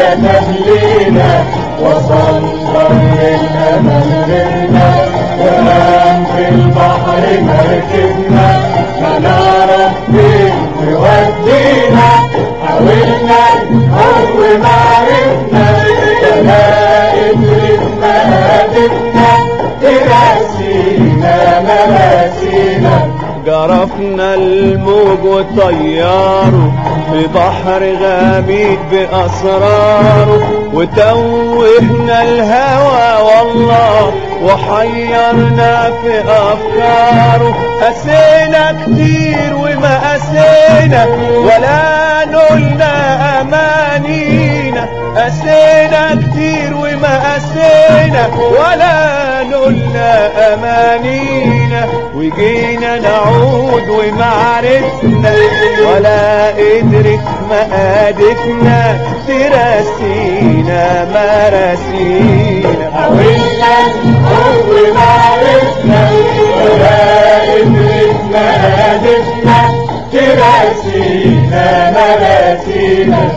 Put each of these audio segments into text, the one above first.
كتب لينا وصل بر الأمل غيرنا وقام في البحر مركبنا ما نعرف فين يودينا حاولنا نقوم ما عرفنا ولا قدرتنا هدفنا تراسينا مراسينا جرفنا الموج وطياره في بحر غامض بأسراره وتوهنا الهوى والله وحيرنا في أفكاره قسينا كتير وما قسينا ولا نلنا أمانينا قسينا كتير وما قسينا ولا نلنا أمانينا وجينا نعود وما عرفنا ولا قدرت مقادتنا تراسينا مراسينا حاولنا نقوم ما عرفنا ولا قدرتنا هدفنا تراسينا مراسينا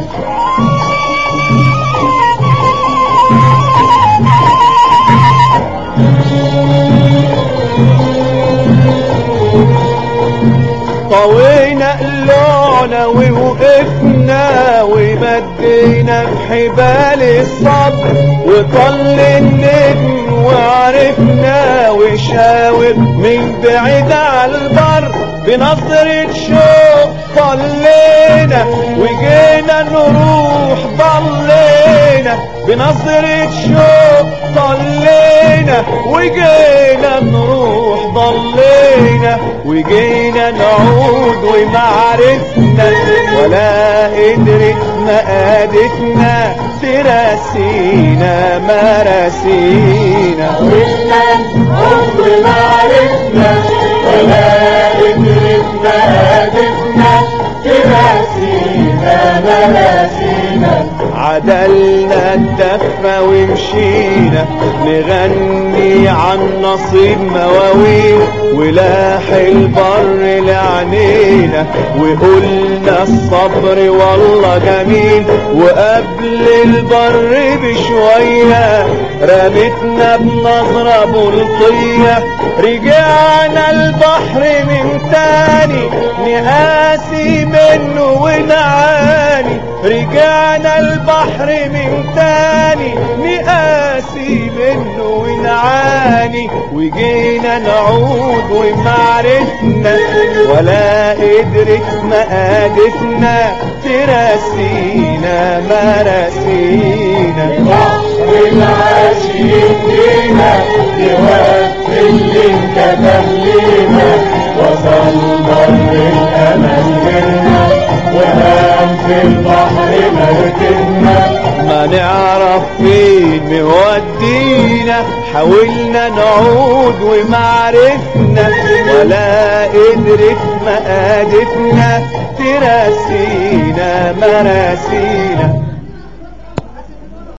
طوينا قلوعنا ووقفنا ومدينا بحبال الصبر وطل النجم وعرفنا وشاور من بعيد على البر بنظرة شوق طلينا وجينا نروح ضلينا بنظرة شوق طلينا وجينا نروح ضلينا وجينا نعود وما عرفنا ولا قدرت مقادتنا تراسينا مراسينا حاولنا نقوم ما عرفنا ولا قدرتنا هدفنا تراسينا مراسينا عدلنا الدفة ومشينا نغني عن نصيب مواويل ولاح البر لعنينا وقلنا الصبر والله جميل وقبل البر بشوية رمتنا بنظرة بلطية رجعنا البحر من تاني نقاسي منه ونعاني رجعنا البحر من تاني نقاسي منه ونعاني وجينا نعود وما عرفنا ولا قدرت مقادتنا تراسينا مراسينا بحر العاشقين فينا يوفي اللي انكتب لينا وصل بر الامل غيرنا وهام في البحر مركبنا ما نعرف فين مودينا حاولنا نعود وما عرفنا ولا قدرت مقادتنا تراسينا مراسينا